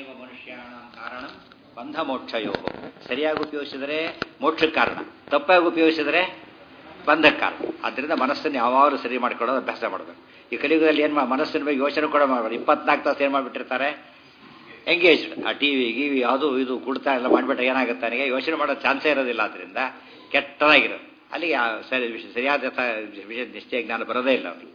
ಏವ ಮನುಷ್ಯಾಣ ಕಾರಣ ಬಂಧ ಮೋಕ್ಷಯೋ ಸರಿಯಾಗಿ ಉಪಯೋಗಿಸಿದರೆ ಮೋಕ್ಷಕ್ಕೆ ಕಾರಣ ತಪ್ಪಾಗಿ ಉಪಯೋಗಿಸಿದರೆ ಬಂಧಕ್ಕೆ ಕಾರಣ ಆದ್ದರಿಂದ ಮನಸ್ಸನ್ನು ಯಾವಾಗಲೂ ಸರಿ ಮಾಡ್ಕೊಳ್ಳೋದು ಅಭ್ಯಾಸ ಮಾಡಬೇಕು ಈ ಕಲಿಯುಗದಲ್ಲಿ ಏನು ಮನಸ್ಸಿನ ಬಗ್ಗೆ ಯೋಚನೆ ಕೂಡ ಮಾಡಬಾರ್ದು ಇಪ್ಪತ್ನಾಲ್ಕು ತಾಸು ಏನು ಮಾಡಿಬಿಟ್ಟಿರ್ತಾರೆ ಎಂಗೇಜ್ಡ್ ಆ ಟಿ ವಿ ಗಿವಿ ಅದು ಇದು ಕುಡ್ತಾ ಎಲ್ಲ ಮಾಡಿಬಿಟ್ರೆ ಏನಾಗುತ್ತೆ ನನಗೆ ಯೋಚನೆ ಮಾಡೋ ಚಾನ್ಸೇ ಇರೋದಿಲ್ಲ ಅದರಿಂದ ಕೆಟ್ಟದಾಗಿರೋದು ಅಲ್ಲಿಗೆ ಆ ಸರಿ ವಿಷಯ ಸರಿಯಾದ ತ- ವಿಷಯ ನಿಶ್ಚಯ ಜ್ಞಾನ ಬರೋದೇ ಇಲ್ಲ ಅವನಿಗೆ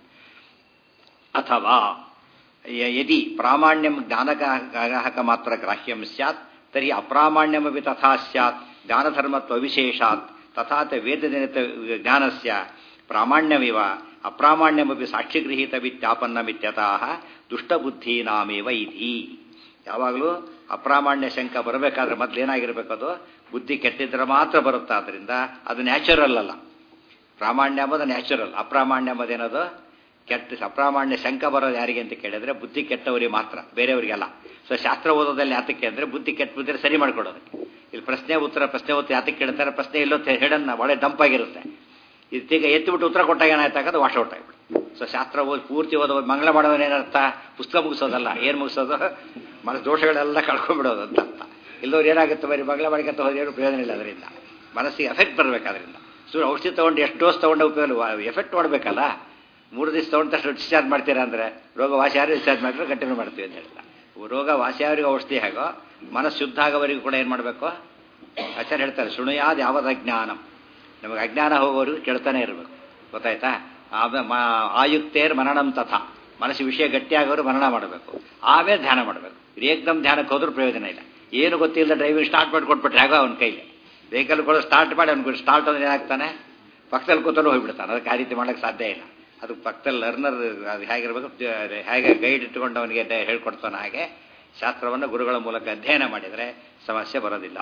ಅಥವಾ ಯ- ಯದಿ ಪ್ರಾಮಾಣ್ಯಂ ಜ್ಞಾನಗ್ರಾಹಕ ಮಾತ್ರ ಗ್ರಾಹ್ಯಂ ಸ್ಯಾತ್ ತರ್ಹಿ ಅಪ್ರಾಮಾಣ್ಯಮಪಿ ತಥಾ ಸ್ಯಾತ್ ಜ್ಞಾನಧರ್ಮತ್ವ ವಿಶೇಷಾತ್ ತಥಾ ಚ ವೇದಜನಿತ ಜ್ಞಾನಸ್ಯ ಪ್ರಾಮಾಣ್ಯಮಿವ ಅಪ್ರಾಮಾಣ್ಯಮಪಿ ಸಾಕ್ಷಿಗೃಹೀತವಿತ್ಯಾಪನ್ನಮಿತ್ಯತಃ ದುಷ್ಟಬುದ್ಧೀನಾಮೇವ ಇತಿ ಯಾವಾಗಲೂ ಅಪ್ರಾಮಾಣ್ಯ ಶಂಕ ಬರಬೇಕಾದ್ರೆ ಮೊದಲು ಏನಾಗಿರ್ಬೇಕು ಅದು ಬುದ್ಧಿ ಕೆಟ್ಟಿದ್ರೆ ಮಾತ್ರ ಬರುತ್ತೆ ಆದ್ದರಿಂದ ಅದು ನ್ಯಾಚುರಲ್ ಅಲ್ಲ ಪ್ರಾಮಾಣ್ಯ ಎಂಬುದು ನ್ಯಾಚುರಲ್ ಅಪ್ರಾಮಾಣ್ಯ ಎಂಬುದೇನದು ಕೆಟ್ಟ ಅಪ್ರಾಮಾಣ್ಯ ಶಂಕ ಬರೋದು ಯಾರಿಗೆ ಅಂತ ಕೇಳಿದ್ರೆ ಬುದ್ಧಿ ಕೆಟ್ಟವರಿಗೆ ಮಾತ್ರ ಬೇರೆಯವರಿಗೆಲ್ಲ ಸೊ ಶಾಸ್ತ್ರ ಓದೋದಲ್ಲಿ ಯಾತಕ್ಕೆ ಅಂದರೆ ಬುದ್ಧಿ ಕೆಟ್ಟ ಬುದ್ಧಿ ಸರಿ ಮಾಡ್ಕೊಡೋದಕ್ಕೆ ಇಲ್ಲಿ ಪ್ರಶ್ನೆ ಉತ್ತರ ಪ್ರಶ್ನೆ ಉತ್ತರ ಯಾತಕ್ಕೆ ಕೇಳ್ತಾರೆ ಪ್ರಶ್ನೆ ಇಲ್ಲೋ ಹೆಡನ್ನ ಒಳ್ಳೆ ಡಂಪ್ ಆಗಿರುತ್ತೆ ಇದೀಗ ಎತ್ತಿಬಿಟ್ಟು ಉತ್ತರ ಕೊಟ್ಟಾಗ ಏನಾಯ್ತಾಗ ವಾಶ್ ಔಟ್ ಆಗಿಬಿಡು ಸೊ ಶಾಸ್ತ್ರ ಓದಿ ಪೂರ್ತಿ ಓದೋ ಮಂಗಳ ಮಾಡೋದು ಏನರ್ಥ ಪುಸ್ತಕ ಮುಗಿಸೋದಲ್ಲ ಏನು ಮುಗಿಸೋದು ಮನಸ್ಸು ದೋಷಗಳೆಲ್ಲ ಕಳ್ಕೊಂಡ್ಬಿಡೋದು ಅಂತ ಅರ್ಥ ಇಲ್ಲದವ್ರು ಏನಾಗುತ್ತೆ ಬರೀ ಮಂಗಳ ಮಾಡ್ಕೊಂತ ಹೋದ್ರೆ ಏನು ಪ್ರಯೋಜನ ಇಲ್ಲ ಅದರಿಂದ ಮನಸ್ಸಿಗೆ ಎಫೆಕ್ಟ್ ಬರಬೇಕು ಅದರಿಂದ ಸೊ ಔಷಧಿ ತೊಗೊಂಡು ಎಷ್ಟು ಡೋಸ್ ತೊಗೊಂಡು ಉಪಯೋಗ ಎಫೆಕ್ಟ್ ನೋಡಬೇಕಲ್ಲ ಮೂರು ದಿವಸ ತೊಗೊಂಡ ತಕ್ಷಣ ಡಿಸ್ಚಾರ್ಜ್ ಮಾಡ್ತೀರಾ ಅಂದರೆ ರೋಗ ವಾಸಿ ಯಾರು ಡಿಸ್ಚಾರ್ಜ್ ಮಾಡಿದ್ರೆ ಕಂಟಿನ್ಯೂ ಮಾಡ್ತೀವಿ ಅಂತ ಹೇಳ್ತಾ ರೋಗ ವಾಸಿಯವರಿಗೆ ಔಷಧಿ ಹೇಗೋ ಮನಸ್ಸು ಶುದ್ಧ ಆಗೋವರೆಗೂ ಕೂಡ ಏನು ಮಾಡಬೇಕು ಆಚಾರ್ಯ ಹೇಳ್ತಾರೆ ಶೃಣುಯಾದ ಯಾವದ ಅಜ್ಞಾನಂ ನಮಗೆ ಅಜ್ಞಾನ ಹೋಗೋವರೆಗೂ ಕೇಳ್ತಾನೆ ಇರಬೇಕು ಗೊತ್ತಾಯ್ತಾ ಆಮೇಲೆ ಆಯುಕ್ತೇರ್ ಮನನಂ ತಥಾ ಮನಸ್ಸು ವಿಷಯ ಗಟ್ಟಿಯಾಗೋರು ಮನನ ಮಾಡಬೇಕು ಆಮೇಲೆ ಧ್ಯಾನ ಮಾಡಬೇಕು ಏಕದಮ್ ಧ್ಯಾನಕ್ಕೆ ಹೋದ್ರೂ ಪ್ರಯೋಜನ ಇಲ್ಲ ಏನು ಗೊತ್ತಿಲ್ಲ ಡ್ರೈವಿಂಗ್ ಸ್ಟಾರ್ಟ್ ಮಾಡಿ ಕೊಟ್ಬಿಟ್ರೆ ಆಗ ಅವನ ಕೈಲಿ ವೆಹಿಕಲ್ ಕೂಡ ಸ್ಟಾರ್ಟ್ ಮಾಡಿ ಅವ್ನಿಗೆ ಸ್ಟಾರ್ಟ್ ಅಂದ್ರೆ ಏನಾಗ್ತಾನೆ ಪಕ್ಕದಲ್ಲಿ ಕೂತಲ್ಲೂ ಹೋಗ್ಬಿಡ್ತಾನೆ ಅದಕ್ಕೆ ಆ ರೀತಿ ಮಾಡೋಕ್ಕೆ ಸಾಧ್ಯ ಇಲ್ಲ ಅದು ಪಕ್ಕದಲ್ಲಿ ಲರ್ನರ್ ಅದು ಹೇಗಿರ್ಬೇಕು ಜ- ಹೇಗೆ ಗೈಡ್ ಇಟ್ಟುಕೊಂಡು ಅವನಿಗೆ ಡ- ಹೇಳ್ಕೊಡ್ತಾನೆ ಹಾಗೆ ಶಾಸ್ತ್ರವನ್ನು ಗುರುಗಳ ಮೂಲಕ ಅಧ್ಯಯನ ಮಾಡಿದರೆ ಸಮಸ್ಯೆ ಬರೋದಿಲ್ಲ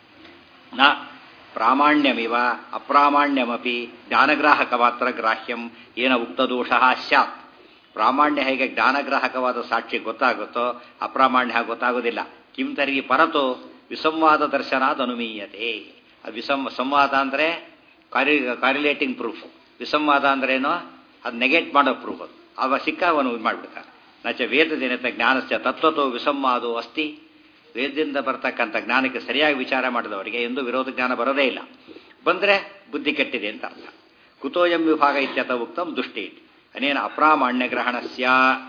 ನ ಪ್ರಾಮಾಣ್ಯಮಿವ ಅಪ್ರಾಮಾಣ್ಯಮಪಿ ಜ್ಞಾನಗ್ರಾಹಕ ಮಾತ್ರ ಗ್ರಾಹ್ಯಂ ಏನ ಉಕ್ತದೋಷ ಸ್ಯಾತ್ ಪ್ರಾಮಾಣ್ಯ ಹೇಗೆ ಜ್ಞಾನಗ್ರಾಹಕವಾದ ಸಾಕ್ಷಿ ಗೊತ್ತಾಗುತ್ತೋ ಅಪ್ರಾಮಾಣ್ಯ ಹಾಗೆ ಗೊತ್ತಾಗೋದಿಲ್ಲ ಕಿಂ ತರ್ಗಿ ಪರತೋ ವಿಸಂವಾದ ದರ್ಶನಾದ ಅನುಮೀಯತೆ ಅದು ವಿಸಂ ಸಂವಾದ ಅಂದರೆ ಕಾರ್ಯ ಕಾರ್ಯುಲೇಟಿಂಗ್ ಪ್ರೂಫ್ ವಿಸಂವಾದ ಅಂದ್ರೇನು ಅದು ನೆಗೆಟ್ ಮಾಡೋ ಪ್ರೂಫ್ ಅದು ಅವ ಸಿಕ್ಕ ಅವನು ಇದು ಮಾಡಿಬಿಡ್ತಾನೆ ನಚ ವೇದಜನಿತ ಜ್ಞಾನಸ್ಯ ತತ್ವತೋ ವಿಸಂವಾದೋ ಅಸ್ತಿ ವೇದದಿಂದ ಬರ್ತಕ್ಕಂಥ ಜ್ಞಾನಕ್ಕೆ ಸರಿಯಾಗಿ ವಿಚಾರ ಮಾಡಿದವರಿಗೆ ಎಂದು ವಿರೋಧ ಜ್ಞಾನ ಬರೋದೇ ಇಲ್ಲ ಬಂದರೆ ಬುದ್ಧಿ ಕೆಟ್ಟಿದೆ ಅಂತ ಅರ್ಥ ಕುತೋಯಂ ವಿಭಾಗ ಇತ್ಯತ ಉಕ್ತಂ ದುಷ್ಟಿ ಅನೇನ ಅಪ್ರಾಮಾಣ್ಯ ಗ್ರಹಣಸ್ಯ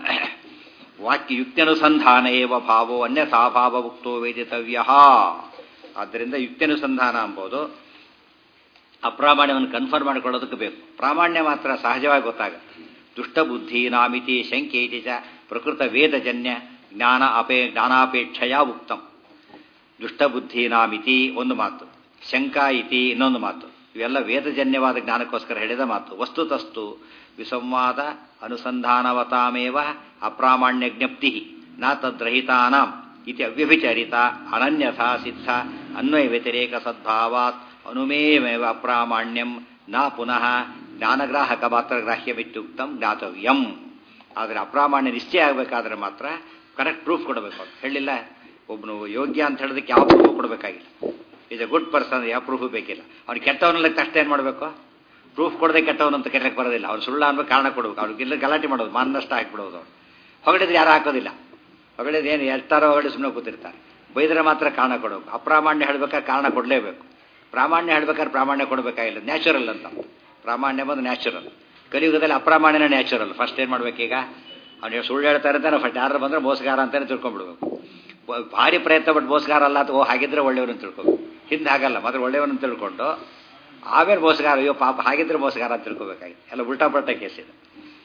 ವಾಕ್ಯ ಯುಕ್ತ್ಯನುಸಂಧಾನ ಏವ ಭಾವೋ ಅನ್ಯಥಾ ಭಾವ ಉಕ್ತೋ ವೇದಿತವ್ಯ ಆದ್ದರಿಂದ ಯುಕ್ತ್ಯನುಸಂಧಾನ ಎಂಬುದು ಅಪ್ರಾಮಾಣ್ಯವನ್ನು ಕನ್ಫರ್ಮ್ ಮಾಡಿಕೊಳ್ಳೋದಕ್ಕೆ ಬೇಕು ಪ್ರಾಮಾಣ್ಯ ಮಾತ್ರ ಸಹಜವಾಗಿ ಗೊತ್ತಾಗುತ್ತೆ ದುಷ್ಟಬುದ್ಧಿ ನಾಮಿತಿ ಶಂಕೆ ಇತಿ ಚ ಪ್ರಕೃತ ವೇದಜನ್ಯ ಜ್ಞಾನ ಅಪೇ ಜ್ಞಾನಾಪೇಕ್ಷೆಯ ಉಕ್ತಂ ದುಷ್ಟಬುದ್ಧಿ ನಾಮಿತಿ ಒಂದು ಮಾತು ಶಂಕಾ ಇತಿ ಇನ್ನೊಂದು ಮಾತು ಇವೆಲ್ಲ ವೇದಜನ್ಯವಾದ ಜ್ಞಾನಕ್ಕೋಸ್ಕರ ಹೇಳಿದ ಮಾತು ವಸ್ತುತಸ್ತು ವಿಸಂವಾದ ಅನುಸಂಧಾನವತಾಮೇವ ಅಪ್ರಾಮಾಣ್ಯ ಜ್ಞಪ್ತಿ ನ ತದ್ರಹಿತಾನಾಂ ಇತಿ ಅವ್ಯಭಿಚರಿತ ಅನನ್ಯಥಾ ಸಿದ್ಧ ಅನ್ವಯ ವ್ಯತಿರೇಕ ಸದ್ಭಾವಾತ್ ಅನುಮೇಮೇವ ಅಪ್ರಾಮಾಣ್ಯಂ ನ ಪುನಃ ಜ್ಞಾನಗ್ರಾಹಕ ಮಾತ್ರ ಗ್ರಾಹ್ಯಮಿತ್ಯುಕ್ತಂ ಜ್ಞಾತವ್ಯಂ ಆದರೆ ಅಪ್ರಾಮಾಣ್ಯ ನಿಶ್ಚಯ ಆಗಬೇಕಾದ್ರೆ ಮಾತ್ರ ಕರೆಕ್ಟ್ ಪ್ರೂಫ್ ಕೊಡಬೇಕು ಅಂತ ಹೇಳಿಲ್ಲ ಒಬ್ಬನು ಯೋಗ್ಯ ಅಂತ ಹೇಳೋದಕ್ಕೆ ಯಾವ ಪ್ರೂಫ್ ಕೊಡಬೇಕಾಗಿಲ್ಲ ಈಸ್ ಎ ಗುಡ್ ಪರ್ಸನ್ ಯಾವ ಪ್ರೂಫ್ ಬೇಕಿಲ್ಲ ಅವ್ನು ಕೆಟ್ಟವನಲ್ಲ ತಕ್ಷಣ ಏನು ಮಾಡಬೇಕು ಪ್ರೂಫ್ ಕೊಡದೆ ಕೆಟ್ಟವನು ಅಂತ ಕೆಟ್ಟಕ್ಕೆ ಬರೋದಿಲ್ಲ ಅವ್ನು ಸುಳ್ಳು ಅನ್ಬೇಕು ಕಾರಣ ಕೊಡಬೇಕು ಅವ್ರಿಗೆ ಇಲ್ಲ ಗಲಾಟೆ ಮಾಡೋದು ಮಾನನಷ್ಟ ಹಾಕ್ಬಿಡೋದು ಅವ್ನು ಹೊಗಳಿದ್ರೆ ಯಾರು ಹಾಕೋದಿಲ್ಲ ಹೊಗಳಿದ್ರೆ ಏನು ಎಷ್ಟಾರೋ ಹೊಗಳಿ ಸುಮ್ಮನೆ ಕೂತಿರ್ತಾರೆ ಬೈದ್ರೆ ಮಾತ್ರ ಕಾರಣ ಕೊಡಬೇಕು ಅಪ್ರಾಮಾಣ್ಯ ಹೇಳ್ಬೇಕಾದ್ರೆ ಕಾರಣ ಕೊಡಲೇಬೇಕು ಪ್ರಾಮಾಣ್ಯ ಹೇಳ್ಬೇಕಾದ್ರೆ ಪ್ರಾಮಾಣ್ಯ ಕೊಡಬೇಕಾಗಿಲ್ಲ ನ್ಯಾಚುರಲ್ ಅಂತ ಪ್ರಾಮಾಣ್ಯ ಬಂದು ನ್ಯಾಚುರಲ್ ಕಲಿಯುಗದಲ್ಲಿ ಅಪ್ರಾಮಾಣ್ಯನೇ ನ್ಯಾಚುರಲ್ ಫಸ್ಟ್ ಏನು ಮಾಡ್ಬೇಕೀಗ ಅವ್ನು ಸುಳ್ಳು ಹೇಳ್ತಾರೆ ಅಂತಾನೆ ಫಸ್ಟ್ ಯಾರು ಬಂದ್ರೆ ಮೋಸಗಾರ ಅಂತಾನೆ ತಿಳ್ಕೊಂಡ್ಬಿಡ್ಬೇಕು ಬ- ಭಾರಿ ಪ್ರಯತ್ನ ಪಟ್ಟು ಮೋಸಗಾರ ಅಲ್ಲ ಅಥವಾ ಓ ಹಾಗಿದ್ರೆ ಒಳ್ಳೆಯವನು ಅಂತ ತಿಳ್ಕೊಬೇಕು ಹಿಂದೆ ಹಾಗಲ್ಲ ಮೊದಲು ಒಳ್ಳೆಯವನು ತಿಳ್ಕೊಂಡು ಆಮೇಲೆ ಮೋಸಗಾರ ಅಯ್ಯೋ ಪಾಪ ಹಾಗಿದ್ರೆ ಮೋಸಗಾರ ಅಂತ ತಿಳ್ಕೊಬೇಕಾಗಿತ್ತು ಎಲ್ಲ ಉಲ್ಟಾ ಪಲ್ಟಾ ಕೇಸ್ ಇದೆ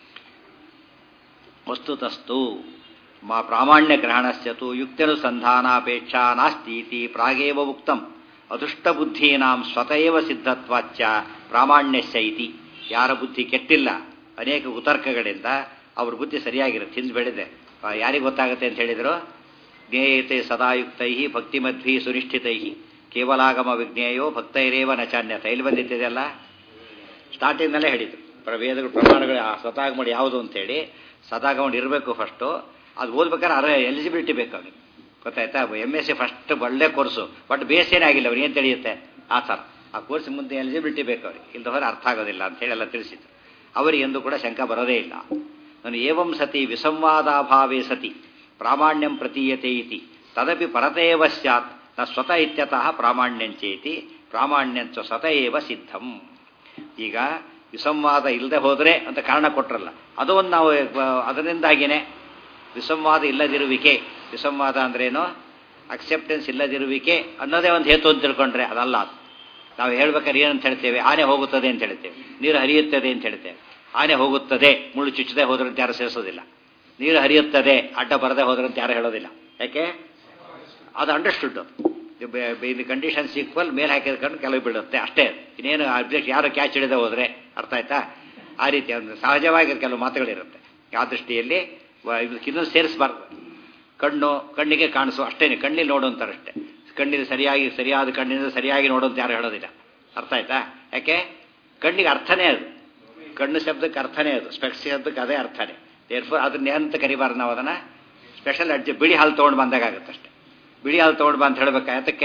ವಸ್ತುತಸ್ತು ಮಾ ಪ್ರಾಮಾಣ್ಯ ಗ್ರಹಣಸ್ಯತು ಯುಕ್ತ್ಯನುಸಂಧಾನಾಪೇಕ್ಷಾ ನಾಸ್ತಿ ಇತಿ ಪ್ರಾಗೇವ ಉಕ್ತಂ ಅದೃಷ್ಟಬುದ್ಧೀನಾಂ ಸ್ವತಃವ ಸಿದ್ಧತ್ವಾಚ್ಚ ಪ್ರಾಮಾಣ್ಯಸ್ಯ ಇತಿ ಯಾರ ಬುದ್ಧಿ ಕೆಟ್ಟಿಲ್ಲ ಅನೇಕ ಕುತರ್ಕಗಳಿಂದ ಅವ್ರ ಬುದ್ಧಿ ಸರಿಯಾಗಿರುತ್ತೆ ಹಿಂದೆ ಬೆಳೆದೆ ಯಾರಿಗೆ ಗೊತ್ತಾಗುತ್ತೆ ಅಂತ ಹೇಳಿದ್ರು ಜ್ಞೇಯತೆ ಸದಾಯುಕ್ತೈ ಭಕ್ತಿಮಧ್ವಿ ಸುನಿಷ್ಠಿತೈ ಕೇವಲಾಗಮ ವಿಜ್ಞೇಯೋ ಭಕ್ತೈರೇವ ನಚಾನ್ಯತ ಇಲ್ಲಿ ಬಂದಿದ್ದೆಲ್ಲ ಸ್ಟಾರ್ಟಿಂಗ್ನಲ್ಲೇ ಹೇಳಿದ್ರು ಪ್ರ ವೇದಗಳು ಪ್ರಮಾಣಗಳು ಆ ಸತಾಗಮಡಿ ಯಾವುದು ಅಂತೇಳಿ ಸತಾಗಮಡಿ ಇರಬೇಕು ಫಸ್ಟು ಅದು ಓದ್ಬೇಕಾದ್ರೆ ಅರೆ ಎಲಿಜಿಬಿಲಿಟಿ ಬೇಕು ಅವನಿಗೆ ಗೊತ್ತಾಯ್ತಾ ಎಮ್ ಎಸ್ ಸಿ ಫಸ್ಟ್ ಒಳ್ಳೆ ಕೋರ್ಸು ಬಟ್ ಬೇಸ್ ಏನಾಗಿಲ್ಲ ಅವ್ರಿಗೆ ಏನು ತಿಳಿಯುತ್ತೆ ಆ ಥರ ಆ ಕೋರ್ಸ್ ಮುಂದೆ ಎಲಿಜಿಬಿಲಿಟಿ ಬೇಕು ಅವ್ರಿಗೆ ಇಲ್ಲದ ಹೊರ ಅರ್ಥ ಆಗೋದಿಲ್ಲ ಅಂತ ಹೇಳಿ ಎಲ್ಲ ತಿಳಿಸಿದ್ರು ಅವರಿಗೆ ಎಂದು ಕೂಡ ಶಂಕ ಬರೋದೇ ಇಲ್ಲ ನಾನು ಏವಂ ಸತಿ ವಿಸಂವಾದಾಭಾವೇ ಸತಿ ಪ್ರಾಮಾಣ್ಯಂ ಪ್ರತೀಯತೆ ಇತಿ ತದಪಿ ಪರತೇವ ಸ್ಯಾತ್ ನ ಸ್ವತಃ ಇತ್ಯತಃ ಪ್ರಾಮಾಣ್ಯಂಚೇತಿ ಪ್ರಾಮಾಣ್ಯಂಚ ಸ್ವತಃ ಏವ ಸಿದ್ಧಂ ಈಗ ವಿಸಂವಾದ ಇಲ್ಲದೆ ಹೋದರೆ ಅಂತ ಕಾರಣ ಕೊಟ್ರಲ್ಲ ಅದು ಒಂದು ನಾವು ಅದರಿಂದಾಗಿಯೇ ವಿಸಂವಾದ ಇಲ್ಲದಿರುವಿಕೆ ವಿಸಂವಾದ ಅಂದ್ರೇನು ಅಕ್ಸೆಪ್ಟೆನ್ಸ್ ಇಲ್ಲದಿರುವಿಕೆ ಅನ್ನೋದೇ ಒಂದು ಹೇತು ಅಂತ ತಿಳ್ಕೊಂಡ್ರೆ ಅದಲ್ಲ ಅದು ನಾವು ಹೇಳ್ಬೇಕಾದ್ರೆ ಏನಂತ ಹೇಳ್ತೇವೆ ಆನೆ ಹೋಗುತ್ತದೆ ಅಂತ ಹೇಳ್ತೇವೆ ನೀರು ಹರಿಯುತ್ತದೆ ಅಂತ ಹೇಳ್ತೇವೆ ಆನೆ ಹೋಗುತ್ತದೆ ಮುಳ್ಳು ಚುಚ್ಚದೆ ಹೋದ್ರೆ ಅಂತ ಯಾರು ಸೇರಿಸೋದಿಲ್ಲ ನೀರು ಹರಿಯುತ್ತದೆ ಅಡ್ಡ ಬರದೆ ಹೋದ್ರೆ ಅಂತ ಯಾರು ಹೇಳೋದಿಲ್ಲ ಯಾಕೆ ಅದು ಅಂಡರ್ಸ್ಟುಡ್ ಇದು ಕಂಡೀಷನ್ಸ್ ಈಕ್ವಲ್ ಮೇಲೆ ಹಾಕಿದ್ಕೊಂಡು ಕೆಲವು ಬೀಳುತ್ತೆ ಅಷ್ಟೇ ಇನ್ನೇನು ಅಬ್ಜೆಕ್ಟ್ ಯಾರು ಕ್ಯಾಚ್ ಹಿಡಿದೇ ಹೋದರೆ ಅರ್ಥ ಆಯ್ತಾ ಆ ರೀತಿ ಒಂದು ಸಹಜವಾಗಿ ಕೆಲವು ಮಾತುಗಳಿರುತ್ತೆ ಆ ದೃಷ್ಟಿಯಲ್ಲಿ ಇದನ್ನು ಸೇರಿಸಬಾರ್ದು ಕಣ್ಣು ಕಣ್ಣಿಗೆ ಕಾಣಿಸು ಅಷ್ಟೇನೆ ಕಣ್ಣಿಗೆ ನೋಡು ಅಂತಾರಷ್ಟೇ ಕಣ್ಣಿಗೆ ಸರಿಯಾಗಿ ಸರಿಯಾದ ಕಣ್ಣಿನಿಂದ ಸರಿಯಾಗಿ ನೋಡು ಅಂತ ಯಾರು ಹೇಳೋದಿಲ್ಲ ಅರ್ಥ ಆಯ್ತಾ ಯಾಕೆ ಕಣ್ಣಿಗೆ ಅರ್ಥನೇ ಅದು ಕಣ್ಣು ಶಬ್ದಕ್ಕೆ ಅರ್ಥನೇ ಅದು ಸ್ಪೆಕ್ಸ್ ಶಬ್ದಕ್ಕೆ ಅದೇ ಅರ್ಥನೇ ದೇರ್ಫೋರ್ ಅದನ್ನ ಏನಂತ ಕರಿಬಾರ್ದು ನಾವು ಅದನ್ನು ಸ್ಪೆಷಲ್ ಅಡ್ಜಿ ಬಿಳಿ ಹಾಲು ತೊಗೊಂಡು ಬಂದಾಗತ್ತೆ ಅಷ್ಟೇ ಬಿಳಿ ಹಾಲು ತೊಗೊಂಡು ಬಾ ಅಂತ ಹೇಳ್ಬೇಕಾ ಯಾತಕ್ಕೆ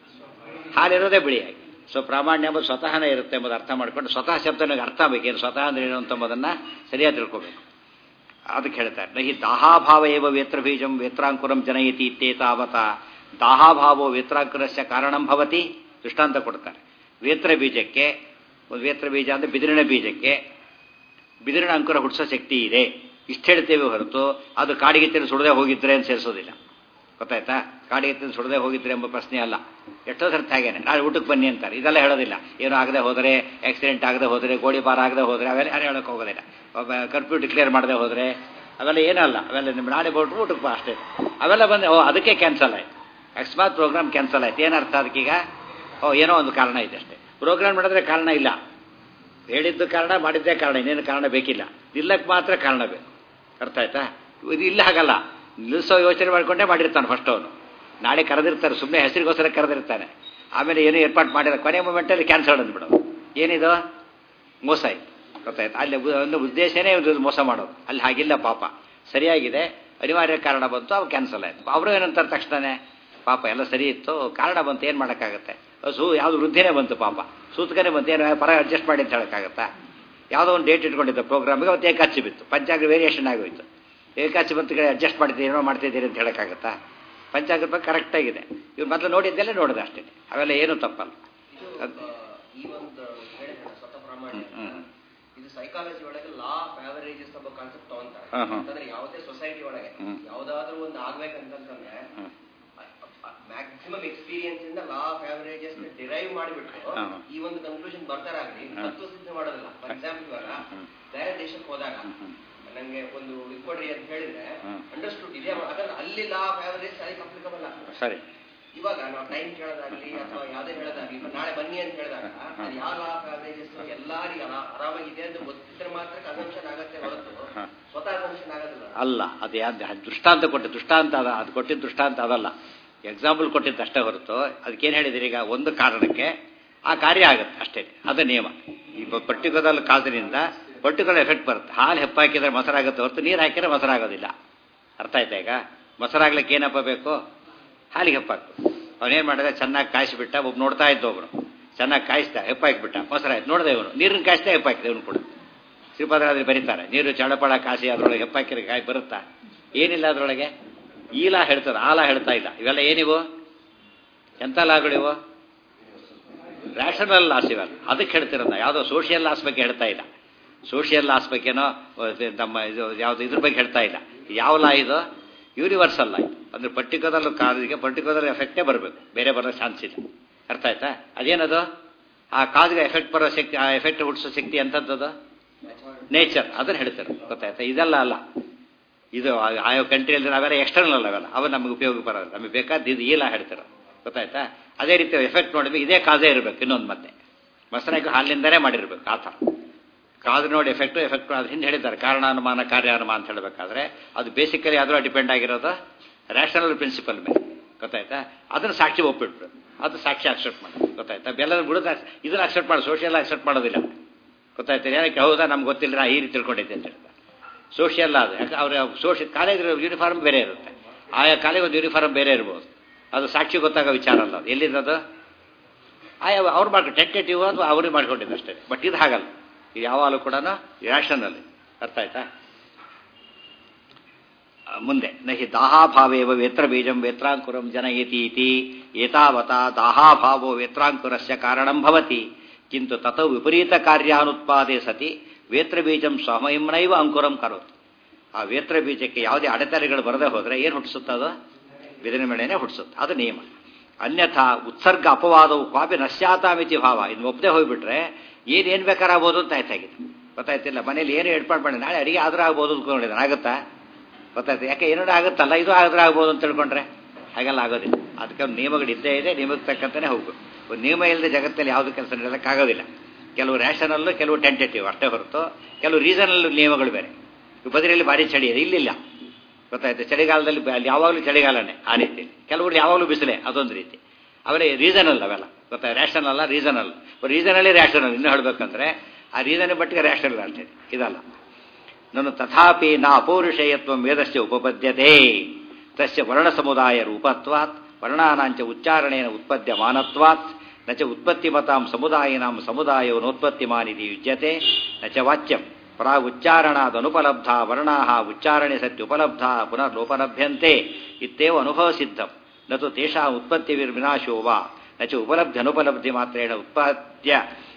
ಹಾಲಿರೋದೇ ಬಿಳಿಯಾಗಿ ಸೊ ಪ್ರಾಮಾಣ್ಯ ಎಂಬುದು ಸ್ವತಃನೇ ಇರುತ್ತೆ ಎಂಬುದು ಅರ್ಥ ಮಾಡ್ಕೊಂಡು ಸ್ವತಃ ಶಬ್ದ ನನಗೆ ಅರ್ಥ ಆಗಬೇಕೇನು ಸ್ವತಃ ಅಂದ್ರೆ ಏನು ಅಂತಂಬುದನ್ನು ಸರಿಯಾಗಿ ತಿಳ್ಕೊಬೇಕು ಅದಕ್ಕೆ ಹೇಳ್ತಾರೆ ನಹಿ ದಾಹಾಭಾವ ಏವ ವೇತ್ರ ಬೀಜಂ ವೇತ್ರಾಂಕುರಂ ಜನಯತಿ ಇತ್ತೇತಾವತ ದಾಹಾಭಾವೋ ವೇತ್ರಾಂಕುರಸ್ಯ ಕಾರಣಂ ಭವತಿ ದೃಷ್ಟಾಂತ ಕೊಡ್ತಾರೆ ವೇತ್ರ ಬೀಜಕ್ಕೆ ಒಂದು ವೇತ್ರ ಬೀಜ ಅಂದರೆ ಬಿದಿರಿನ ಬೀಜಕ್ಕೆ ಬಿದಿರಿನ ಅಂಕುರ ಹುಟ್ಟಿಸೋ ಶಕ್ತಿ ಇದೆ ಇಷ್ಟು ಹೇಳ್ತೇವೆ ಹೊರತು ಅದು ಕಾಡಿಗೆ ತಿಂದು ಸುಡದೆ ಹೋಗಿದ್ರೆ ಅಂತ ಸೇರಿಸೋದಿಲ್ಲ ಗೊತ್ತಾಯ್ತಾ ಕಾಡಿಗೆ ತಿಂದು ಸುಡದೆ ಹೋಗಿದ್ರೆ ಎಂಬ ಪ್ರಶ್ನೆ ಅಲ್ಲ ಎಷ್ಟೋ ಸರ್ತಿ ಹಾಗೇನೆ ನಾಳೆ ಊಟಕ್ಕೆ ಬನ್ನಿ ಅಂತಾರೆ ಇದೆಲ್ಲ ಹೇಳೋದಿಲ್ಲ ಏನೂ ಆಗದೆ ಹೋದರೆ ಆಕ್ಸಿಡೆಂಟ್ ಆಗದೆ ಹೋದರೆ ಗೋಳಿಬಾರ ಆಗದೆ ಹೋದರೆ ಅವೆಲ್ಲ ಯಾರು ಹೇಳೋಕೆ ಹೋಗೋದಿಲ್ಲ ಕರ್ಫ್ಯೂ ಡಿಕ್ಲೇರ್ ಮಾಡದೆ ಹೋದರೆ ಅವೆಲ್ಲ ಏನಲ್ಲ ಅವೆಲ್ಲ ನಿಮ್ಮ ನಾಳೆ ಬೋಟ್ರು ಊಟಕ್ಕೆ ಬಾ ಅಷ್ಟೇ ಅವೆಲ್ಲ ಬಂದು ಓ ಅದಕ್ಕೆ ಕ್ಯಾನ್ಸಲ್ ಆಯ್ತು ಅಕಸ್ಮಾತ್ ಪ್ರೋಗ್ರಾಮ್ ಕ್ಯಾನ್ಸಲ್ ಆಯ್ತು ಏನರ್ಥ ಅದಕ್ಕೀಗ ಓ ಏನೋ ಒಂದು ಕಾರಣ ಇದೆ ಅಷ್ಟೇ ಪ್ರೋಗ್ರಾಮ್ ಮಾಡಿದ್ರೆ ಕಾರಣ ಇಲ್ಲ ಹೇಳಿದ್ದು ಕಾರಣ ಮಾಡಿದ್ದೇ ಕಾರಣ ಇನ್ನೇನು ಕಾರಣ ಬೇಕಿಲ್ಲ ನಿಲ್ಲಕ್ಕೆ ಮಾತ್ರ ಕಾರಣ ಬೇಕು ಅರ್ಥ ಆಯ್ತಾ ಇದು ಇಲ್ಲ ಹಾಗಲ್ಲ ನಿಲ್ಲಿಸೋ ಯೋಚನೆ ಮಾಡ್ಕೊಂಡೇ ಮಾಡಿರ್ತಾನೆ ಫಸ್ಟ್ ಅವನು ನಾಳೆ ಕರೆದಿರ್ತಾರೆ ಸುಮ್ಮನೆ ಹೆಸರಿಗೋಸ್ಕರ ಕರೆದಿರ್ತಾನೆ ಆಮೇಲೆ ಏನು ಏರ್ಪಾಟ್ ಮಾಡಿದ ಕೊನೆ ಮೂಮೆಂಟಲ್ಲಿ ಕ್ಯಾನ್ಸಲ್ ಅಂದ್ಬಿಡೋದು ಏನಿದು ಮೋಸ ಆಯ್ತು ಗೊತ್ತಾಯ್ತು ಅಲ್ಲಿ ಒಂದು ಉದ್ದೇಶನೇ ಇದು ಮೋಸ ಮಾಡೋದು ಅಲ್ಲಿ ಹಾಗಿಲ್ಲ ಪಾಪ ಸರಿಯಾಗಿದೆ ಅನಿವಾರ್ಯ ಕಾರಣ ಬಂತು ಅವು ಕ್ಯಾನ್ಸಲ್ ಆಯ್ತು ಅವರು ಏನಂತಾರೆ ತಕ್ಷಣನೇ ಪಾಪ ಎಲ್ಲ ಸರಿ ಇತ್ತು ಕಾರಣ ಬಂತು ಏನು ಮಾಡೋಕ್ಕಾಗತ್ತೆ ಸೂ ಯಾವುದು ವೃದ್ಧಿನೇ ಬಂತು ಪಾಪ ಸೂತಕನೇ ಬಂತು ಏನು ಪರ ಅಡ್ಜಸ್ಟ್ ಮಾಡಿ ಅಂತ ಹೇಳೋಕ್ಕಾಗತ್ತಾ ಯಾವುದೋ ಒಂದು ಡೇಟ್ ಇಟ್ಕೊಂಡಿದ್ದ ಪ್ರೋಗ್ರಾಮಿಗೆ ಅವತ್ತು ಏಕಾಚಿ ಬಿತ್ತು ಪಂಚಾಗ್ರ ವೇರಿಯೇಷನ್ ಆಗೋಯ್ತು ಏಕಾಚಿ ಬಂತು ಕಡೆ ಅಡ್ಜಸ್ಟ್ ಮಾಡ್ತೀರಿ ಏನೋ ಮಾಡ್ತಿದ್ದೀರಿ ಅಂತ ಹೇಳೋಕ್ಕಾಗತ್ತಾ ಪಂಚಾಗ್ರ ಬಗ್ಗೆ ಕರೆಕ್ಟಾಗಿದೆ ಇವ್ರು ಮೊದಲು ನೋಡಿದ್ದೆಲ್ಲ ನೋಡಿದೆ ಅಷ್ಟೇ ಅವೆಲ್ಲ ಏನೂ ತಪ್ಪಲ್ಲ ಈ ಒಂದು ಹೇಳಿದ್ರಲ್ಲ ಸ್ವತಃ ಪ್ರಾಮಾಣ್ಯ ಅಂತ. ಇದು ಸೈಕಾಲಜಿ ಒಳಗೆ ಲಾ ಆಫ್ ಆವರೇಜಸ್ ಎಂಬ ಕಾನ್ಸೆಪ್ಟ್ ತಗೊಂತಾರೆ ಹಾ, ಹಾ. ಅಂತಂದ್ರೆ ಯಾವುದೇ ಸೊಸೈಟಿ ಒಳಗೆ ಹ್ಮ್. ಯಾವ್ದಾದ್ರು ಒಂದು ಆಗ್ಬೇಕಂತಂದ್ರೆ ಮ್ಯಾಕ್ಸಿಮಮ್ ಎಕ್ಸ್ಪೀರಿಯನ್ಸ್ ಇಂದ ಲಾ ಆಫ್ ಆವರೇಜಸ್ ಡಿರೈವ್ ಮಾಡಿಬಿಟ್ಟು ಹಾ. ಈ ಒಂದು ಕನ್ಕ್ಲೂಷನ್ ಬರ್ತಾರಾಗ್ಲಿ ಹಾ. ತತ್ವ ಸಿದ್ಧ ಮಾಡೋದಿಲ್ಲ ಫಾರ್ ಎಕ್ಸಾಂಪಲ್ ಇವಾಗ ಹ್ಮ್. ಬೇರೆ ದೇಶಕ್ಕೆ ಹೋದಾಗ ಹ್ಮ್. ನಂಗೆ ಒಂದು ಇದು ಕೊಡ್ರಿ ಅಂತ ಹೇಳಿದ್ರೆ ಹ್ಮ್. ಅಂಡರ್ಸ್ಟುಡ್ ಇದೆ ಯಾಕಂದ್ರೆ ಅಲ್ಲಿ ಲಾ ಆಫ್ ಆವರೇಜ್ ಅದಕ್ಕೆ ಅಪ್ಲಿಕಬಲ್ ಆಗ್ತದೆ ಸರಿ ಇವಾಗ ನಾವು ಟೈಮ್ ಕೇಳೋದಾಗ್ಲಿ ಅಥವಾ ಯಾವ್ದೇ ಹೇಳೋದಾಗ್ಲಿ ಇವಾಗ ನಾಳೆ ಬನ್ನಿ ಅಂತ ಹೇಳಿದಾಗ ಹಾ. ಅದು ಯಾವ ಲಾ ಆಫ್ ಆವರೇಜಸ್ ಎಲ್ಲಾರಿಗೆ ಅರಾ- ಆರಾಮಾಗಿದೆ ಅಂತ ಗೊತ್ತಿದ್ರೆ ಮಾತ್ರ ಕನ್ಸಂಪ್ಷನ್ ಆಗತ್ತೆ ಹೊರತು ಹಾ. ಸ್ವತಃ ಕನ್ಸಂಪ್ಷನ್ ಆಗೋದಿಲ್ಲ ಅಲ್ಲ ಅದು ಯಾವ್ದು ಅದು ದೃಷ್ಟಾಂತ ಕೊಟ್ಟು ದೃಷ್ಟಾಂತ ಅದ ಅದು ಕೊಟ್ಟಿದ್ದ ದೃಷ್ಟಾಂತ ಅದಲ್ಲ ಎಕ್ಸಾಂಪಲ್ ಕೊಟ್ಟಿದ್ದು ಅಷ್ಟೇ ಹೊರತು ಅದಕ್ಕೇನು ಹೇಳಿದಿರಿ ಈಗ ಒಂದು ಕಾರಣಕ್ಕೆ ಆ ಕಾರ್ಯ ಆಗುತ್ತೆ ಅಷ್ಟೇ ಅದು ನಿಯಮ ಈಗ ಪರ್ಟಿಕ್ಯುಲರ್ ಕಾಸಿನಿಂದ ಪರ್ಟಿಕ್ಯುಲರ್ ಎಫೆಕ್ಟ್ ಬರುತ್ತೆ ಹಾಲು ಹೆಪ್ಪಾಕಿದ್ರೆ ಮೊಸರಾಗುತ್ತೆ ಹೊರತು ನೀರು ಹಾಕಿದ್ರೆ ಮೊಸರಾಗೋದಿಲ್ಲ ಅರ್ಥ ಆಯ್ತಾ ಈಗ ಮೊಸರಾಗ್ಲಿಕ್ಕೆ ಏನಪ್ಪ ಬೇಕು ಹಾಲಿಗೆ ಹೆಪ್ಪಾಕು ಅವನೇನು ಮಾಡಿದ ಚೆನ್ನಾಗಿ ಕಾಯಿಸಿಬಿಟ್ಟ ಒಬ್ಬ ನೋಡ್ತಾ ಇದ್ದ ಒಬ್ರು ಚೆನ್ನಾಗಿ ಕಾಯಿಸ್ದ ಹೆಪ್ಪಾಕಿಬಿಟ್ಟ ಮೊಸರಾಯ್ತು ನೋಡಿದೆ ಇವನು ನೀರನ್ನು ಕಾಯಿಸ್ತಾ ಹೆಪ್ಪಾಕಿದೆ ಇವನು ಕೂಡ ಶ್ರೀಪಾದರಾದ್ರೆ ಬರೀತಾರೆ ನೀರು ಚಳಪಳ ಕಾಸಿ ಅದರೊಳಗೆ ಹೆಪ್ಪಾಕಿದ್ರೆ ಕಾಯಿ ಬರುತ್ತಾ ಏನಿಲ್ಲ ಅದರೊಳಗೆ ಈಲ ಹೇಳ್ತಾರೆ ಆಲ ಹೇಳ್ತಾ ಇಲ್ಲ ಇವೆಲ್ಲ ಏನಿವು ಎಂಥ ಲಾಗಳಿವು ರ್ಯಾಷನಲ್ ಲಾಸ್ ಇವೆಲ್ಲ ಅದಕ್ಕೆ ಹೇಳ್ತಿರೋದು ಯಾವುದೋ ಸೋಷಿಯಲ್ ಲಾಸ್ ಬಗ್ಗೆ ಹೇಳ್ತಾ ಇಲ್ಲ ಸೋಷಿಯಲ್ ಲಾಸ್ ಬಗ್ಗೆನೋ ಅಹ್, ನಮ್ಮ ಇದು ಯಾವುದು ಇದ್ರ ಬಗ್ಗೆ ಹೇಳ್ತಾ ಇಲ್ಲ ಯಾವ ಲಾ ಇದು ಯೂನಿವರ್ಸಲ್ ಲಾ ಇದು ಅಂದ್ರೆ ಪರ್ಟಿಕ್ಯುಲರ್ ಕಾದಿಗೆ ಪರ್ಟಿಕ್ಯುಲರ್ ಎಫೆಕ್ಟೇ ಬರಬೇಕು ಬೇರೆ ಬರೋ ಚಾನ್ಸ್ ಇಲ್ಲ ಅರ್ಥ ಆಯ್ತಾ ಅದೇನದು ಆ ಕಾದಿಗೆ ಎಫೆಕ್ಟ್ ಬರೋ ಶಕ್ತಿ ಆ ಎಫೆಕ್ಟ್ ಹುಟ್ಟಿಸೋ ಶಕ್ತಿ ಎಂಥದ್ದು ನೇಚರ್ ಅದನ್ನು ಹೇಳ್ತಾರೆ ಗೊತ್ತಾಯ್ತಾ ಇದೆಲ್ಲ ಅಲ್ಲ ಇದು ಆ- ಆಯಾ ಕಂಟ್ರಿಯಲ್ಲಿ ನಾವೆಲ್ಲ ಎಕ್ಸ್ಟರ್ನಲ್ ಅಲ್ಲ ಅವೆಲ್ಲ ಅವು ನಮಗೆ ಉಪಯೋಗ ಬರೋದು ನಮಗೆ ಬೇಕಾದ ಇದು ಇಲ್ಲ ಹೇಳ್ತಾರೆ ಗೊತ್ತಾಯ್ತಾ ಅದೇ ರೀತಿ ಎಫೆಕ್ಟ್ ನೋಡಿದ್ರೆ ಇದೇ ಕಾಜೇ ಇರಬೇಕು ಇನ್ನೊಂದು ಮತ್ತೆ ಮೊಸರಾಗಿ ಹಾಲಿನಿಂದಲೇ ಮಾಡಿರ್ಬೇಕು ಆ ಥರ ಕಾದು ನೋಡಿ ಎಫೆಕ್ಟು ಎಫೆಕ್ಟ್ ಅದ್ರ ಹಿಂದೆ ಹೇಳಿದ್ದಾರೆ ಕಾರಣಾನುಮಾನ ಕಾರ್ಯಾನುಮಾನ ಅಂತ ಹೇಳಬೇಕಾದ್ರೆ ಅದು ಬೇಸಿಕಲಿ ಅದರ ಡಿಪೆಂಡ್ ಆಗಿರೋದು ರ್ಯಾಷನಲ್ ಪ್ರಿನ್ಸಿಪಲ್ ಮೇಲೆ ಗೊತ್ತಾಯ್ತಾ ಅದನ್ನು ಸಾಕ್ಷಿ ಒಪ್ಪಿಟ್ರು ಅದು ಸಾಕ್ಷಿ ಅಕ್ಸೆಪ್ಟ್ ಮಾಡಿ ಗೊತ್ತಾಯ್ತಾ ಬೆಲ್ಲದ ಬಿಡೋದು ಇದನ್ನ ಅಕ್ಸೆಪ್ಟ್ ಮಾಡೋದು ಸೋಷಿಯಲ್ ಅಕ್ಸೆಪ್ಟ್ ಮಾಡೋದಿಲ್ಲ ಗೊತ್ತಾಯ್ತಾ ಏನಕ್ಕೆ ಹೌದಾ ನಮ್ಗೆ ಗೊತ್ತಿಲ್ಲ ನಾ ಈ ರೀತಿ ತಿಳ್ಕೊಂಡಿದ್ದೆ ಅಂತ ಹೇಳ್ತಾರೆ ಸೋಷಿಯಲ್ ಅದು ಯಾಕೆ ಅವ್ರ ಸೋಷಿಯಲ್ ಕಾಲೇಜ್ ಯೂನಿಫಾರ್ಮ್ ಬೇರೆ ಇರುತ್ತೆ ಆಯಾ ಕಾಲೇಜ್ ಒಂದು ಯೂನಿಫಾರ್ಮ್ ಬೇರೆ ಇರ್ಬೋದು ಅದು ಸಾಕ್ಷಿ ಗೊತ್ತಾಗೋ ವಿಚಾರ ಅಲ್ಲ ಅದು ಎಲ್ಲಿರೋದು ಆಯಾ ಅವ್ರು ಮಾಡ್ಕೊಂಡು ಟೆಂಟೇಟಿವ್ ಅದು ಅವ್ರಿಗೆ ಮಾಡ್ಕೊಂಡಿದ್ದು ಅಷ್ಟೇ ಬಟ್ ಇದು ಹಾಗಲ್ಲ ಇದು ಯಾವಾಗಲೂ ಕೂಡ ರ್ಯಾಷನಲ್ಲಿ ಅರ್ಥ ಆಯ್ತಾ ಮುಂದೆ ನಹಿ ದಾಹಾಭಾವೇವ ವೇತ್ರ ಬೀಜಂ ವೇತ್ರಾಂಕುರಂ ಜನಯತಿ ಇತಿ ಏತಾವತಾ ದಾಹಾಭಾವೋ ವೇತ್ರಾಂಕುರಸ್ಯ ಕಾರಣಂ ಭವತಿ ಕಿಂತು ತತೌ ವಿಪರೀತ ಕಾರ್ಯಾನುತ್ಪಾದೆ ಸತಿ ವೇತ್ರ ಬೀಜಂ ಸ್ವಮಯಂನೈವ ಅಂಕುರಂ ಕರೋತಿ ಆ ವೇತ್ರ ಬೀಜಕ್ಕೆ ಯಾವುದೇ ಅಡೆತಡೆಗಳು ಬರದೇ ಹೋದರೆ ಏನು ಹುಟ್ಟಿಸುತ್ತದೋ ಬಿದಿನ ಮೇಳೆನೆ ಹುಟ್ಟಿಸುತ್ತೆ ಅದು ನಿಯಮ ಅನ್ಯಥಾ ಉತ್ಸರ್ಗ ಅಪವಾದವು ಕ್ವಾಪಿ ನಶ್ಯಾತಾಮಿತಿ ಭಾವ ಇನ್ನು ಒಪ್ಪದೆ ಹೋಗ್ಬಿಟ್ರೆ ಏನೇನು ಬೇಕಾರಾಗ್ಬೋದು ಅಂತ ಆಯ್ತಾಗಿದೆ ಗೊತ್ತಾಯ್ತಿಲ್ಲ ಮನೇಲಿ ಏನು ಏರ್ಪಾಡು ಮಾಡಿ ನಾಳೆ ಅಡಿಗೆ ಆದ್ರೂ ಆಗ್ಬೋದು ಅಂದ್ಕೊಂಡಿದ್ದಾನೆ ಆಗುತ್ತಾ ಗೊತ್ತಾಯ್ತು ಯಾಕೆ ಏನೋ ಆಗುತ್ತಲ್ಲ ಇದು ಆದ್ರೂ ಆಗ್ಬೋದು ಅಂತ ತಿಳ್ಕೊಂಡ್ರೆ ಹಾಗೆಲ್ಲ ಆಗೋದಿಲ್ಲ ಅದಕ್ಕೆ ಒಂದು ನಿಯಮಗಳು ಇದ್ದೇ ಇದೆ ನಿಯಮಕ್ಕೆ ತಕ್ಕಂತಾನೆ ಹೋಗ್ಬೇಕು ಒಂದು ನಿಯಮ ಇಲ್ಲದೆ ಜಗತ್ತಲ್ಲಿ ಯಾವುದು ಕೆಲಸ ನಡೆಯೋಕ್ಕಾಗೋದಿಲ್ಲ ಕೆಲವು ರ್ಯಾಷನಲ್ಲು ಕೆಲವು ಟೆಂಟೇಟಿವ್ ಅಷ್ಟೇ ಹೊರತು ಕೆಲವು ರೀಸನಲ್ ನಿಯಮಗಳು ಬೇರೆ ಬದರಿಯಲ್ಲಿ ಭಾರಿ ಚಳಿ ಇದೆ ಇಲ್ಲಿಲ್ಲ ಗೊತ್ತಾಯ್ತು ಚಳಿಗಾಲದಲ್ಲಿ ಅಲ್ಲಿ ಯಾವಾಗಲೂ ಚಳಿಗಾಲನೇ ಆ ರೀತಿ ಕೆಲವರು ಯಾವಾಗಲೂ ಬಿಸಿಲೇ ಅದೊಂದು ರೀತಿ ಆಮೇಲೆ ರೀಸನಲ್ ಅವೆಲ್ಲ ಗೊತ್ತಾ ರ್ಯಾಷನಲ್ ಅಲ್ಲ ರೀಸನಲ್ ರೀಸನಲ್ಲಿ ರ್ಯಾಷನಲ್ ಇನ್ನೂ ಹೇಳಬೇಕಂದ್ರೆ ಆ ರೀಸನ್ ಬಟ್ಟಿಗೆ ರ್ಯಾಷನಲ್ ಅಂತೇಳಿ ಇದಲ್ಲ ನನ್ನ ತಥಾಪಿ ನ ಅಪೌರುಷೇಯತ್ವ ವೇದಸ್ಯ ಉಪಪದ್ಯತೆ ತಸ್ಯ ವರ್ಣ ಸಮುದಾಯ ರೂಪತ್ವಾತ್ ವರ್ಣಾನಾಂಚ ಉಚ್ಚಾರಣೇನ ಉತ್ಪದ್ಯಮಾನತ್ವಾತ್ ನ ಚ ಉತ್ಪತ್ತಿಮತಾಂ ಸಮುದಾಯಿನಾಂ ಸಮುದಾಯವನೋತ್ಪತ್ತಿಮಾನಿತಿ ಯುಜ್ಯತೆ ನ ಚ ವಾಚ್ಯಂ ಪ್ರಾಗುಚ್ಚಾರಣಾದನುಪಲಬ್ಧ ವರ್ಣಾ ಉಚ್ಚಾರಣೆ ಸತ್ಯುಪಲಬ್ಧ ಪುನರ್ಲೋಪಲಭ್ಯಂತೆ ಇತ್ತೇವ ಅನುಭವಸಿದ್ಧಂ ನ ತು ತೇಷಾ ಉತ್ಪತ್ತಿವಿರ್ವಿನಾಶೋ ವಾ ನ ಚ ಉಪಲಬ್ಧನುಪಲಬ್ಧಿ ಮಾತ್ರೇಣ ಉತ್ಪಾದ್ಯ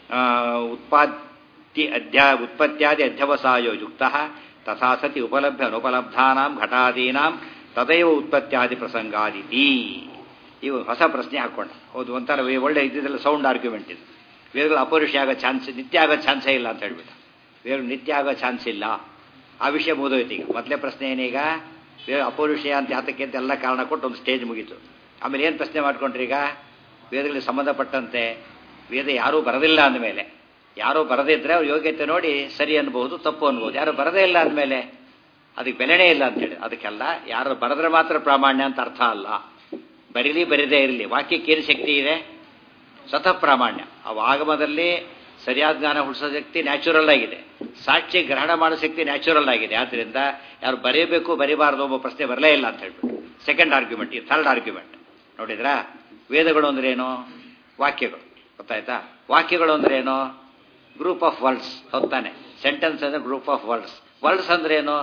ಉತ್ಪಾದ್ಯ ಅಧ್ಯ ಉತ್ಪತ್ತ್ಯಾದಿ ಅಧ್ಯವಸಾಯೋ ಯುಕ್ತ ತಥಾ ಸತಿ ಉಪಲಭ್ಯ ಅನುಪಲಬ್ಧಾನಾಂ ಘಟಾದೀನಾಂ ತದೈವ ಉತ್ಪತ್ತ್ಯಾದಿ ಪ್ರಸಂಗಾದಿತಿ ಇವು ಹೊಸ ಪ್ರಶ್ನೆ ಹಾಕೊಂಡ ಹೌದು ಒಂಥರ ಒಳ್ಳೆ ಇದ್ದಿದ್ದೆಲ್ಲ ಸೌಂಡ್ ಆರ್ಗ್ಯುಮೆಂಟ್ ಇದು ವೇದಗಳು ಅಪೌರುಷ ಆಗೋ ಚಾನ್ಸ್ ನಿತ್ಯ ಆಗೋ ಚಾನ್ಸೇ ಇಲ್ಲ ಅಂತ ಹೇಳ್ಬಿಟ್ಟು ವೇದ ನಿತ್ಯ ಆಗೋ ಚಾನ್ಸ್ ಇಲ್ಲ ಆ ವಿಷಯ ಮುಗಿದೋಯ್ತು ಈಗ ಮೊದಲೇ ಪ್ರಶ್ನೆ ಏನೀಗ ವೇದ ಅಪೌರುಷ ಅಂತ ಯಾತಕ್ಕೆ ಅಂತ ಎಲ್ಲ ಕಾರಣ ಕೊಟ್ಟು ಒಂದು ಸ್ಟೇಜ್ ಮುಗೀತು ಆಮೇಲೆ ಏನು ಪ್ರಶ್ನೆ ಮಾಡ್ಕೊಂಡ್ರಿ ಈಗ ವೇದಗಳಿಗೆ ಸಂಬಂಧಪಟ್ಟಂತೆ ವೇದ ಯಾರೂ ಬರದಿಲ್ಲ ಅಂದಮೇಲೆ ಯಾರೋ ಬರದಿದ್ರೆ ಅವ್ರ ಯೋಗ್ಯತೆ ನೋಡಿ ಸರಿ ಅನ್ಬೋದು ತಪ್ಪು ಅನ್ಬೋದು ಯಾರು ಬರದೇ ಇಲ್ಲ ಅಂದಮೇಲೆ ಅದಕ್ಕೆ ಬೆಲೆನೇ ಇಲ್ಲ ಅಂತೇಳಿ ಅದಕ್ಕೆಲ್ಲ ಯಾರು ಬರೆದ್ರೆ ಮಾತ್ರ ಪ್ರಾಮಾಣ್ಯ ಅಂತ ಅರ್ಥ ಅಲ್ಲ ಬರೀಲಿ ಬರೀದೇ ಇರಲಿ ವಾಕ್ಯಕ್ಕೆ ಏನು ಶಕ್ತಿ ಇದೆ ಸ್ವತಃ ಪ್ರಾಮಾಣ್ಯ ಅವು ಆಗಮದಲ್ಲಿ ಸರಿಯಾದ ಜ್ಞಾನ ಹುಟ್ಟಿಸೋ ಶಕ್ತಿ ನ್ಯಾಚುರಲ್ ಆಗಿದೆ ಸಾಕ್ಷಿ ಗ್ರಹಣ ಮಾಡೋ ಶಕ್ತಿ ನ್ಯಾಚುರಲ್ ಆಗಿದೆ ಆದ್ದರಿಂದ ಯಾರು ಬರೀಬೇಕು ಬರೀಬಾರ್ದು ಒಬ್ಬ ಪ್ರಶ್ನೆ ಬರಲೇ ಇಲ್ಲ ಅಂತ ಹೇಳ್ಬಿಟ್ಟು ಸೆಕೆಂಡ್ ಆರ್ಗ್ಯುಮೆಂಟ್ ಈ ಥರ್ಡ್ ಆರ್ಗ್ಯುಮೆಂಟ್ ನೋಡಿದ್ರಾ ವೇದಗಳು ಅಂದ್ರೆ ಏನು ವಾಕ್ಯಗಳು ಗೊತ್ತಾಯ್ತಾ ವಾಕ್ಯಗಳು ಅಂದ್ರೆ ಏನು ಗ್ರೂಪ್ ಆಫ್ ವರ್ಡ್ಸ್ ಹೊತ್ತಾನೆ ಸೆಂಟೆನ್ಸ್ ಅಂದ್ರೆ ಗ್ರೂಪ್ ಆಫ್ ವರ್ಡ್ಸ್ ವರ್ಡ್ಸ್ ಅಂದ್ರೆ ಏನು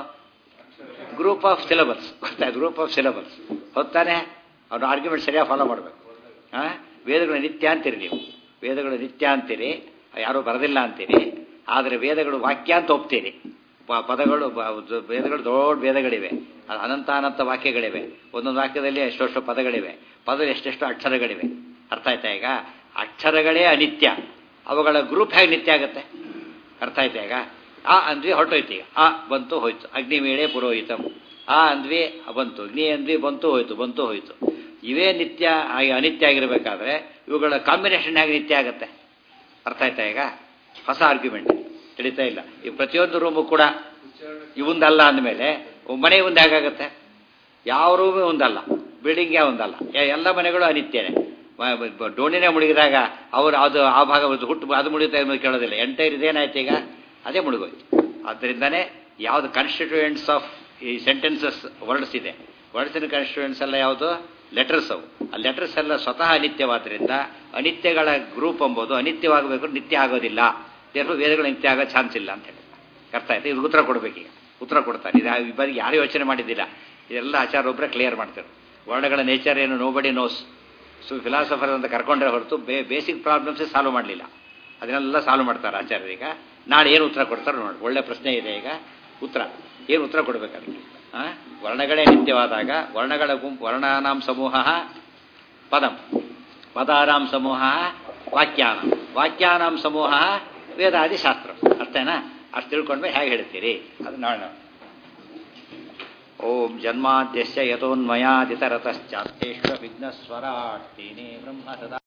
ಗ್ರೂಪ್ ಆಫ್ ಸಿಲಬಲ್ಸ್ ಗೊತ್ತಾ ಗ್ರೂಪ್ ಆಫ್ ಸಿಲಬಲ್ಸ್ ಹೊತ್ತಾನೆ ಅವ್ನು ಆರ್ಗ್ಯುಮೆಂಟ್ ಸರಿಯಾಗಿ ಫಾಲೋ ಮಾಡಬೇಕು ಹಾಂ ವೇದಗಳು ನಿತ್ಯ ಅಂತೀರಿ ನೀವು ವೇದಗಳು ನಿತ್ಯ ಅಂತೀರಿ ಯಾರೂ ಬರದಿಲ್ಲ ಅಂತೀರಿ ಆದರೆ ವೇದಗಳು ವಾಕ್ಯ ಅಂತ ಒಪ್ತೀರಿ ಪ- ಪದಗಳು ಬ- ವೇದಗಳು ದೊಡ್ಡ ವೇದಗಳಿವೆ ಅದು ಅನಂತ ಅನಂತ ವಾಕ್ಯಗಳಿವೆ ಒಂದೊಂದು ವಾಕ್ಯದಲ್ಲಿ ಎಷ್ಟೆಷ್ಟು ಪದಗಳಿವೆ ಪದದಲ್ಲಿ ಎಷ್ಟೆಷ್ಟು ಅಕ್ಷರಗಳಿವೆ ಅರ್ಥ ಆಯ್ತಾ ಈಗ ಅಕ್ಷರಗಳೇ ಅನಿತ್ಯ ಅವುಗಳ ಗ್ರೂಪ್ ಹೇಗೆ ನಿತ್ಯ ಆಗುತ್ತೆ ಅರ್ಥ ಆಯ್ತಾ ಈಗ ಆ ಅಂದ್ವಿ ಹೊರಟೋಯ್ತು ಈಗ ಆ ಬಂತು ಹೋಯ್ತು ಅಗ್ನಿಮೇಳೆ ಪುರೋಹಿತಂ ಆ ಅಂದ್ವಿ ಬಂತು ಅಗ್ನಿ ಅಂದ್ವಿ ಬಂತು ಹೋಯ್ತು ಬಂತು ಹೋಯ್ತು ಇವೇ ನಿತ್ಯ ಆಗಿ ಅನಿತ್ಯ ಆಗಿರಬೇಕಾದ್ರೆ ಇವುಗಳ ಕಾಂಬಿನೇಷನ್ ಹೇಗೆ ನಿತ್ಯ ಆಗುತ್ತೆ ಅರ್ಥ ಆಯ್ತಾ ಈಗ ಹೊಸ ಆರ್ಗ್ಯುಮೆಂಟ್ ತಿಳಿತಾ ಇಲ್ಲ ಈ ಪ್ರತಿಯೊಂದು ರೂಮು ಕೂಡ ಇವಂದಲ್ಲ ಅಂದಮೇಲೆ ಮನೆ ಒಂದು ಹೇಗಾಗುತ್ತೆ ಯಾವ ರೂಮೇ ಒಂದಲ್ಲ ಬಿಲ್ಡಿಂಗೇ ಒಂದಲ್ಲ ಎ- ಎಲ್ಲ ಮನೆಗಳು ಅನಿತ್ಯನೇ ಮ- ಬ- ಡೋಣಿನೇ ಮುಳುಗಿದಾಗ ಅವರು ಅದು ಆ ಭಾಗ ಒಂದು ಹುಟ್ಟು ಅದು ಮುಳುಗುತ್ತಾ ಎಂಬುದು ಕೇಳೋದಿಲ್ಲ ಎಂಟೈರ್ ಇದೇನಾಯ್ತು ಈಗ ಅದೇ ಮುಳುಗೋಯ್ತು ಆದ್ದರಿಂದನೇ ಯಾವುದು ಕಾನ್ಸ್ಟಿಟ್ಯೂಯೆಂಟ್ಸ್ ಆಫ್ ಈ ಸೆಂಟೆನ್ಸಸ್ ವರ್ಡ್ಸ್ ಇದೆ ವರ್ಡ್ಸಿನ ಕಾನ್ಸ್ಟಿಟ್ಯೂಯೆಂಟ್ಸ್ ಎಲ್ಲ ಯಾವುದು ಲೆಟರ್ಸ್ ಅವು ಆ ಲೆಟರ್ಸ್ ಎಲ್ಲ ಸ್ವತಃ ಅನಿತ್ಯವಾದ್ರಿಂದ ಅನಿತ್ಯಗಳ ಗ್ರೂಪ್ ಎಂಬುದು ಅನಿತ್ಯವಾಗಬೇಕು ನಿತ್ಯ ಆಗೋದಿಲ್ಲ ದೇವರು ವೇದಗಳು ನಿತ್ಯ ಆಗೋ ಚಾನ್ಸ್ ಇಲ್ಲ ಅಂತ ಹೇಳಿ ಅರ್ಥ ಆಯ್ತು ಇದು ಉತ್ತರ ಕೊಡಬೇಕೀಗ ಉತ್ತರ ಕೊಡ್ತಾರೆ ಇದು ಈ ಬಾರಿ ಯಾರು ಯೋಚನೆ ಮಾಡಿದ್ದಿಲ್ಲ ಇದೆಲ್ಲ ಆಚಾರ ಒಬ್ಬರೇ ಕ್ಲಿಯರ್ ಮಾಡ್ತಾರೆ ವರ್ಣಗಳ ನೇಚರ್ ಏನು ನೋಬಡಿ ನೋಸ್ ಸೊ ಫಿಲಾಸಫರ್ ಅಂತ ಕರ್ಕೊಂಡ್ರೆ ಹೊರತು ಬೇ ಬೇಸಿಕ್ ಪ್ರಾಬ್ಲಮ್ಸೇ ಸಾಲ್ವ್ ಮಾಡಲಿಲ್ಲ ಅದನ್ನೆಲ್ಲ ಸಾಲ್ವ್ ಮಾಡ್ತಾರೆ ಆಚಾರ್ಯರು ಈಗ ನಾಳೆ ಏನು ಉತ್ತರ ಕೊಡ್ತಾರೆ ನೋಡಿ ಒಳ್ಳೆ ಪ್ರಶ್ನೆ ಇದೆ ಈಗ ಉತ್ತರ ಏನು ಉತ್ತರ ಕೊಡಬೇಕು ಅದಕ್ಕೆ ಆ? ವರ್ಣಗಳೇ ನಿತ್ಯವಾದಾಗ ವರ್ಣಗಳ ಗುಂಪು ವರ್ಣಾನಾಂ ಸಮೂಹ ಪದಂ ಪದಾನಾಂ ಸಮೂಹ ವಾಕ್ಯಾನ ವಾಕ್ಯಾನಾಂ ಸಮೂಹ ವೇದಾದಿ ಶಾಸ್ತ್ರ ಅಷ್ಟೇನಾ ಅಷ್ಟು ತಿಳ್ಕೊಂಡ್ಮೇಲೆ ಹೇಗೆ ಹೇಳ್ತೀರಿ ಅದು ನಾಳೆ ಓಂ ಜನ್ಮಾದ್ಯಸ್ಯ ಯಥೋನ್ಮಯಾದಿತರತಶ್ಚಾರ್ಥೇಶ್ವ ವಿಘ್ನಸ್ವರಾಟ್ ತೇನೇ ಬ್ರಹ್ಮ ಸದಾ